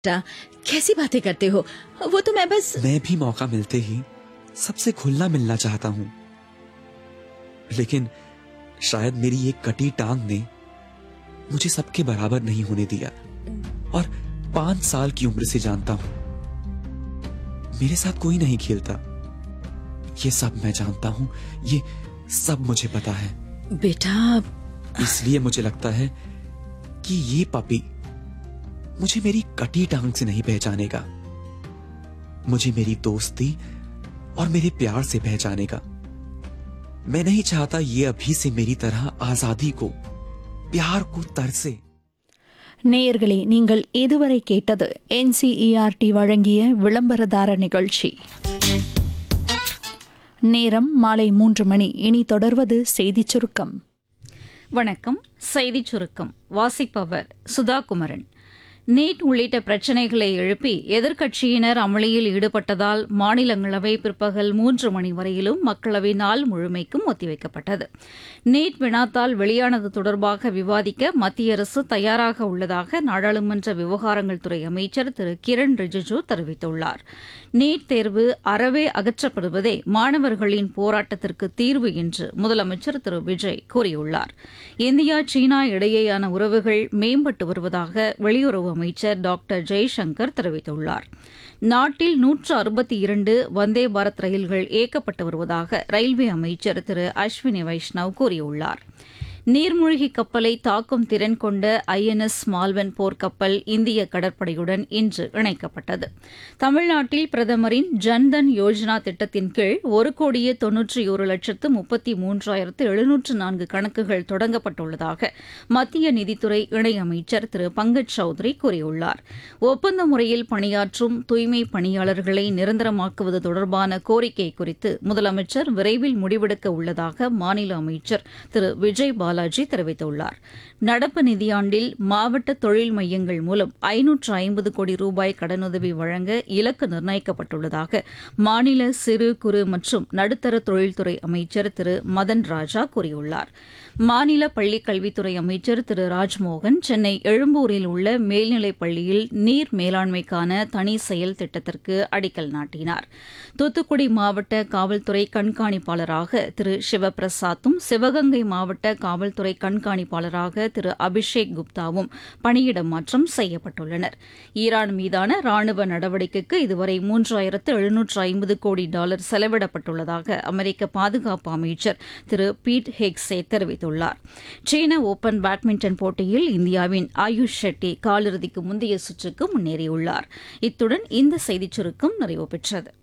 बेटा कैसी बातें करते हो वो तो मैं बस मैं भी मौका मिलते ही सबसे खुलना मिलना चाहता हूं लेकिन शायद मेरी ये कटी टांग ने मुझे सबके बराबर नहीं होने दिया और पांच साल की उम्र से जानता हूं मेरे साथ कोई नहीं खेलता ये सब मैं जानता हूं ये सब मुझे पता है बेटा इसलिए मुझे लगता है कि ये पपी मुझे मेरी कटी टांग से नहीं पहचानेगा मुझे मेरी दोस्ती और मेरे प्यार से पहचानेगा मैं नहीं चाहता ये अभी से मेरी तरह आजादी को प्यार को तरसे நேயர்களே நீங்கள் இதுவரை கேட்டது என்சிஇஆர்டி வழங்கிய விளம்பரதார நிகழ்ச்சி நேரம் மாலை மூன்று மணி இனி தொடர்வது செய்திச் சுருக்கம் வணக்கம் செய்திச் சுருக்கம் வாசிப்பவர் சுதா குமரன் நீட் உள்ளிட்ட பிரச்சினைகளை எழுப்பி எதிர்க்கட்சியினர் அமளியில் ஈடுபட்டதால் மாநிலங்களவை பிற்பகல் மூன்று மணி வரையிலும் மக்களவை நாள் முழுமைக்கும் ஒத்திவைக்கப்பட்டது நீட் வினாத்தால் வெளியானது தொடர்பாக விவாதிக்க மத்திய அரசு தயாராக உள்ளதாக நாடாளுமன்ற விவகாரங்கள் துறை அமைச்சர் திரு கிரண் ரிஜிஜு தெரிவித்துள்ளார் நீட் தேர்வு அறவே அகற்றப்படுவதே மாணவர்களின் போராட்டத்திற்கு தீர்வு என்று முதலமைச்சர் திரு விஜய் கூறியுள்ளார் இந்தியா சீனா இடையேயான உறவுகள் மேம்பட்டு வருவதாக வெளியுறவு அமைச்சர் டாக்டர் ஜெய்சங்கர் தெரிவித்துள்ளார் நாட்டில் நூற்று அறுபத்தி இரண்டு வந்தே பாரத் ரயில்கள் இயக்கப்பட்டு வருவதாக ரயில்வே அமைச்சர் திரு அஸ்வினி வைஷ்ணவ் கூறியுள்ளார் நீர்மூழ்கி கப்பலை தாக்கும் திறன் கொண்ட ஐஎன்எஸ் மால்வன் போர்க்கப்பல் இந்திய கடற்படையுடன் இன்று இணைக்கப்பட்டது தமிழ்நாட்டில் பிரதமரின் ஜன்தன் யோஜனா திட்டத்தின் கீழ் ஒரு கோடியே தொன்னூற்றி ஒரு லட்சத்து முப்பத்தி மூன்றாயிரத்து எழுநூற்று நான்கு கணக்குகள் தொடங்கப்பட்டுள்ளதாக மத்திய நிதித்துறை இணையமைச்சர் திரு பங்கஜ் சௌத்ரி கூறியுள்ளார் ஒப்பந்த முறையில் பணியாற்றும் தூய்மை பணியாளர்களை நிரந்தரமாக்குவது தொடர்பான கோரிக்கை குறித்து முதலமைச்சர் விரைவில் முடிவெடுக்க உள்ளதாக மாநில அமைச்சர் திரு விஜய் பாலாஜி தெரிவித்துள்ளார் நடப்பு நிதியாண்டில் மாவட்ட தொழில் மையங்கள் மூலம் ஐநூற்று ஐம்பது கோடி ரூபாய் கடனுதவி வழங்க இலக்கு நிர்ணயிக்கப்பட்டுள்ளதாக மாநில சிறு குறு மற்றும் நடுத்தர தொழில்துறை அமைச்சர் திரு மதன் ராஜா கூறியுள்ளார் மாநில பள்ளிக் கல்வித்துறை அமைச்சர் திரு ராஜ்மோகன் சென்னை எழும்பூரில் உள்ள மேல்நிலைப் பள்ளியில் நீர் மேலாண்மைக்கான தனி செயல் திட்டத்திற்கு அடிக்கல் நாட்டினார் தூத்துக்குடி மாவட்ட காவல்துறை கண்காணிப்பாளராக திரு சிவபிரசாத்தும் சிவகங்கை மாவட்ட காவல்துறை கண்காணிப்பாளராக திரு அபிஷேக் குப்தாவும் பணியிட மாற்றம் செய்யப்பட்டுள்ளனர் ஈரான் மீதான ராணுவ நடவடிக்கைக்கு இதுவரை மூன்றாயிரத்து எழுநூற்று ஐம்பது கோடி டாலர் செலவிடப்பட்டுள்ளதாக அமெரிக்க பாதுகாப்பு அமைச்சர் திரு பீட் ஹெக்ஸே தெரிவித்துள்ளார் சீன ஓபன் பேட்மிண்டன் போட்டியில் இந்தியாவின் ஆயுஷ் ஷெட்டி காலிறுதிக்கு முந்தைய சுற்றுக்கு முன்னேறியுள்ளார் இத்துடன் இந்த செய்திச் சுருக்கம் நிறைவு பெற்றது